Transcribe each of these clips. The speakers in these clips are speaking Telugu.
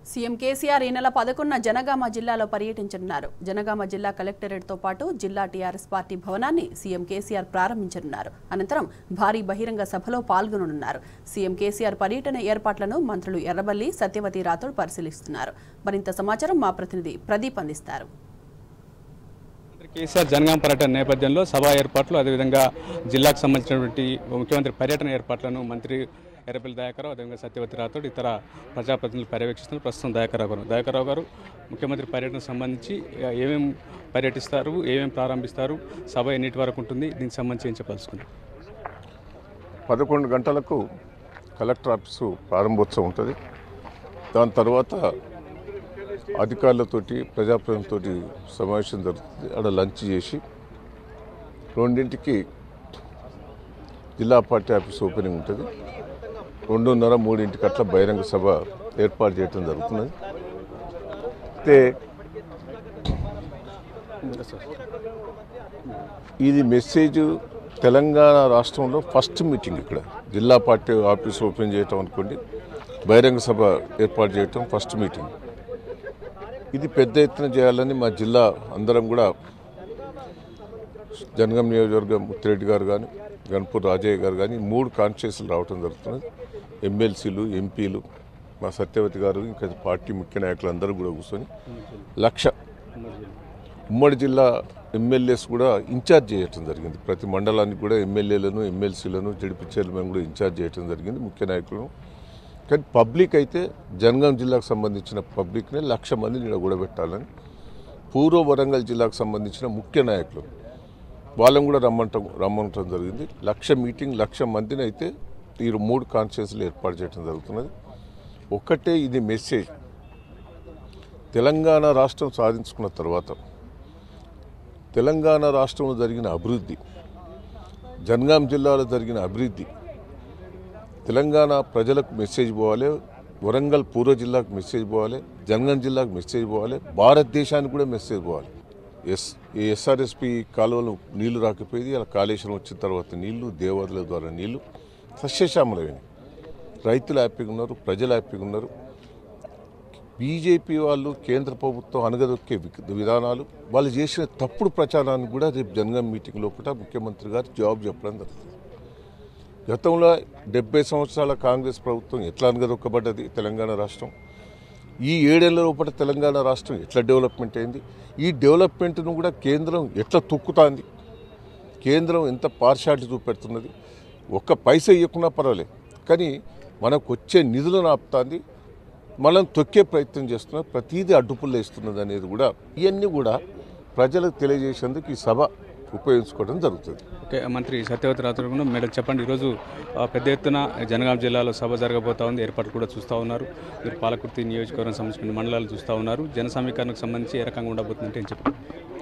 సీఎం కేసీఆర్ ఈ నెల పదకొండున జనగామ జిల్లాలో పర్యటించనున్నారు జనగామ జిల్లా కలెక్టరేట్తో పాటు జిల్లా టీఆర్ఎస్ పార్టీ భవనాన్ని సీఎం కేసీఆర్ ప్రారంభించనున్నారు అనంతరం భారీ బహిరంగ సభలో పాల్గొననున్నారు సీఎం కేసీఆర్ పర్యటన ఏర్పాట్లను మంత్రులు ఎర్రబల్లి సత్యవతి రాథోడ్ పరిశీలిస్తున్నారు మరింత సమాచారం మా ప్రతినిధి ప్రదీప్ అందిస్తారు మంత్రి కేసీఆర్ జనగాం పర్యటన నేపథ్యంలో సభా ఏర్పాట్లు అదేవిధంగా జిల్లాకు సంబంధించినటువంటి ముఖ్యమంత్రి పర్యటన ఏర్పాట్లను మంత్రి ఎర్రపల్లి దయాకరావు అదేవిధంగా సత్యవతి రాథోడ్ ఇతర ప్రజాప్రతినిధులు పర్యవేక్షిస్తున్నారు ప్రస్తుతం దయాకరావు గారు దయాకరావు గారు ముఖ్యమంత్రి పర్యటనకు సంబంధించి ఏమేమి పర్యటిస్తారు ఏమేమి ప్రారంభిస్తారు సభ ఎన్నిటి వరకు ఉంటుంది దీనికి సంబంధించి ఏం చెప్పదలుచుకున్నారు పదకొండు గంటలకు కలెక్టర్ ఆఫీసు ప్రారంభోత్సవం ఉంటుంది దాని తర్వాత అధికారులతోటి ప్రజాప్రతినిధులతోటి సమావేశం జరుగుతుంది అక్కడ లంచ్ చేసి రెండింటికి జిల్లా పార్టీ ఆఫీస్ ఓపెనింగ్ ఉంటుంది రెండున్నర మూడింటికి అట్లా బహిరంగ సభ ఏర్పాటు చేయడం జరుగుతున్నది అయితే ఇది మెసేజ్ తెలంగాణ రాష్ట్రంలో ఫస్ట్ మీటింగ్ ఇక్కడ జిల్లా పార్టీ ఆఫీస్ ఓపెన్ చేయటం అనుకోండి బహిరంగ సభ ఏర్పాటు చేయటం ఫస్ట్ మీటింగ్ ఇది పెద్ద ఎత్తున చేయాలని మా జిల్లా అందరం కూడా జనగం నియోజకవర్గం ముత్తిరెడ్డి గారు కానీ గణపూర్ రాజయ్య గారు కానీ మూడు కాన్స్టిట్యూన్సీలు రావడం జరుగుతున్నది ఎమ్మెల్సీలు ఎంపీలు మా సత్యవతి గారు ఇంకా పార్టీ ముఖ్య నాయకులు అందరూ కూడా కూర్చొని లక్ష ఉమ్మడి జిల్లా ఎమ్మెల్యేస్ కూడా ఇన్ఛార్జ్ చేయటం జరిగింది ప్రతి మండలానికి కూడా ఎమ్మెల్యేలను ఎమ్మెల్సీలను జడిపి చైర్మన్ కూడా ఇన్ఛార్జ్ చేయటం జరిగింది ముఖ్య నాయకులను కానీ పబ్లిక్ అయితే జనగాం జిల్లాకు సంబంధించిన పబ్లిక్ని లక్ష మందిని ఇక్కడ కూడబెట్టాలని పూర్వ వరంగల్ జిల్లాకు సంబంధించిన ముఖ్య నాయకులు వాళ్ళని కూడా రమ్మంటం రమ్మంటం జరిగింది లక్ష మీటింగ్ లక్ష మందిని అయితే ఈ మూడు కాన్స్టిట్యూన్సీలు ఏర్పాటు చేయడం జరుగుతున్నది ఒక్కటే ఇది మెసేజ్ తెలంగాణ రాష్ట్రం సాధించుకున్న తర్వాత తెలంగాణ రాష్ట్రంలో జరిగిన అభివృద్ధి జనగాం జిల్లాలో జరిగిన అభివృద్ధి తెలంగాణ ప్రజలకు మెసేజ్ పోవాలి వరంగల్ పూర్వ జిల్లాకు మెసేజ్ పోవాలి జనగాం జిల్లాకు మెసేజ్ పోవాలి భారతదేశానికి కూడా మెసేజ్ పోవాలి ఎస్ ఈ ఎస్ఆర్ఎస్పి కాలువలు నీళ్లు రాకపోయేది అలా కాళేశ్వరం వచ్చిన తర్వాత నీళ్లు దేవతల ద్వారా నీళ్లు సస్యశ్యామలమైనవి రైతులు హ్యాపీగా ఉన్నారు ప్రజలు హ్యాపీగా ఉన్నారు బీజేపీ వాళ్ళు కేంద్ర ప్రభుత్వం అనగదొక్కే వి- విధానాలు వాళ్ళు చేసిన తప్పుడు ప్రచారానికి కూడా రేపు జనగం మీటింగ్ లోపల ముఖ్యమంత్రి గారు జవాబు చెప్పడం జరుగుతుంది గతంలో డెబ్బై సంవత్సరాల కాంగ్రెస్ ప్రభుత్వం ఎట్లా అనగదొక్కబడ్డది తెలంగాణ రాష్ట్రం ఈ ఏడేళ్ల లోపల తెలంగాణ రాష్ట్రం ఎట్లా డెవలప్మెంట్ అయింది ఈ డెవలప్మెంట్ను కూడా కేంద్రం ఎట్లా తొక్కుతాంది కేంద్రం ఎంత పార్షాలిటీ చూపెడుతున్నది ఒక్క పైసా ఇవ్వకున్నా పర్వాలేదు కానీ మనకు వచ్చే నిధులను ఆపుతాంది మనం తొక్కే ప్రయత్నం చేస్తున్నారు ప్రతిదీ అడ్డుపుల్ల ఇస్తున్నది అనేది కూడా ఇవన్నీ కూడా ప్రజలకు తెలియజేసేందుకు ఈ సభ ఉపయోగించుకోవడం జరుగుతుంది ఓకే మంత్రి సత్యవతి రాథోడ్ కూడా మేడం చెప్పండి ఈరోజు ఆ, పెద్ద ఎత్తున జనగాం జిల్లాలో సభ జరగబోతా ఉంది ఏర్పాటు కూడా చూస్తూ ఉన్నారు మీరు పాలకుర్తి నియోజకవర్గం సంబంధించిన మండలాలు చూస్తూ ఉన్నారు జన సమీకరణకు సంబంధించి ఏ రకంగా ఉండబోతుందంటే ఏం చెప్పండి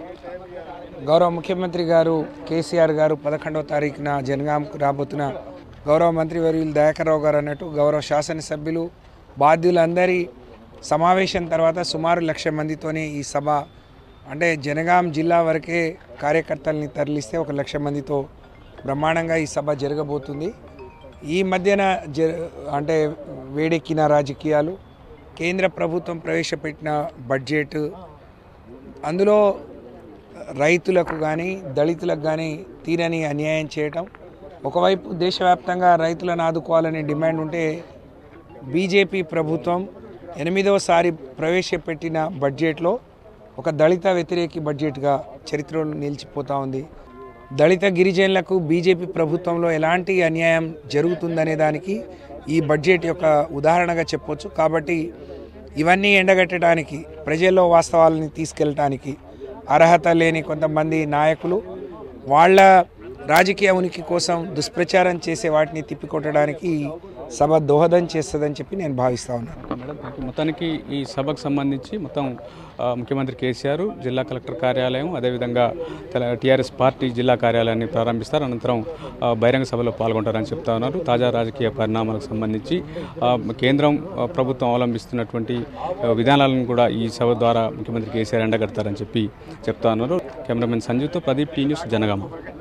గౌరవ ముఖ్యమంత్రి గారు కేసీఆర్ గారు పదకొండవ తారీఖున జనగాంకు రాబోతున్న గౌరవ మంత్రి వర్యులు దయాకర్రావు గారు అన్నట్టు గౌరవ శాసనసభ్యులు బాధ్యులందరి సమావేశం తర్వాత సుమారు లక్ష మందితోనే ఈ సభ అంటే జనగాం జిల్లా వరకే కార్యకర్తల్ని తరలిస్తే ఒక లక్ష మందితో బ్రహ్మాండంగా ఈ సభ జరగబోతుంది ఈ మధ్యన జ అంటే వేడెక్కిన రాజకీయాలు కేంద్ర ప్రభుత్వం ప్రవేశపెట్టిన బడ్జెట్ అందులో రైతులకు కానీ దళితులకు కానీ తీరని అన్యాయం చేయటం ఒకవైపు దేశవ్యాప్తంగా రైతులను ఆదుకోవాలనే డిమాండ్ ఉంటే బీజేపీ ప్రభుత్వం ఎనిమిదవసారి ప్రవేశపెట్టిన బడ్జెట్లో ఒక దళిత వ్యతిరేకి బడ్జెట్గా చరిత్రలో నిలిచిపోతూ ఉంది దళిత గిరిజనులకు బీజేపీ ప్రభుత్వంలో ఎలాంటి అన్యాయం జరుగుతుందనే దానికి ఈ బడ్జెట్ యొక్క ఉదాహరణగా చెప్పొచ్చు కాబట్టి ఇవన్నీ ఎండగట్టడానికి ప్రజల్లో వాస్తవాలని తీసుకెళ్ళటానికి అర్హత లేని కొంతమంది నాయకులు వాళ్ళ రాజకీయ ఉనికి కోసం దుష్ప్రచారం చేసే వాటిని తిప్పికొట్టడానికి ఈ సభ దోహదం చేస్తుందని చెప్పి నేను భావిస్తా ఉన్నాను ఓకే మేడం థ్యాంక్ యూ. మొత్తానికి ఈ సభకు సంబంధించి మొత్తం ఆ, ముఖ్యమంత్రి కేసీఆర్ జిల్లా కలెక్టర్ కార్యాలయం అదేవిధంగా తెల టీఆర్ఎస్ పార్టీ జిల్లా కార్యాలయాన్ని ప్రారంభిస్తారు అనంతరం ఆ, బహిరంగ సభలో పాల్గొంటారని చెప్తా ఉన్నారు తాజా రాజకీయ పరిణామాలకు సంబంధించి ఆ, కేంద్రం ఆ, ప్రభుత్వం అవలంబిస్తున్నటువంటి ఆ, విధానాలను కూడా ఈ సభ ద్వారా ముఖ్యమంత్రి కేసీఆర్ ఎండగడతారని చెప్పి చెప్తా ఉన్నారు కెమెరామెన్ సంజీవ్తో ప్రదీప్ టీ న్యూస్ జనగామ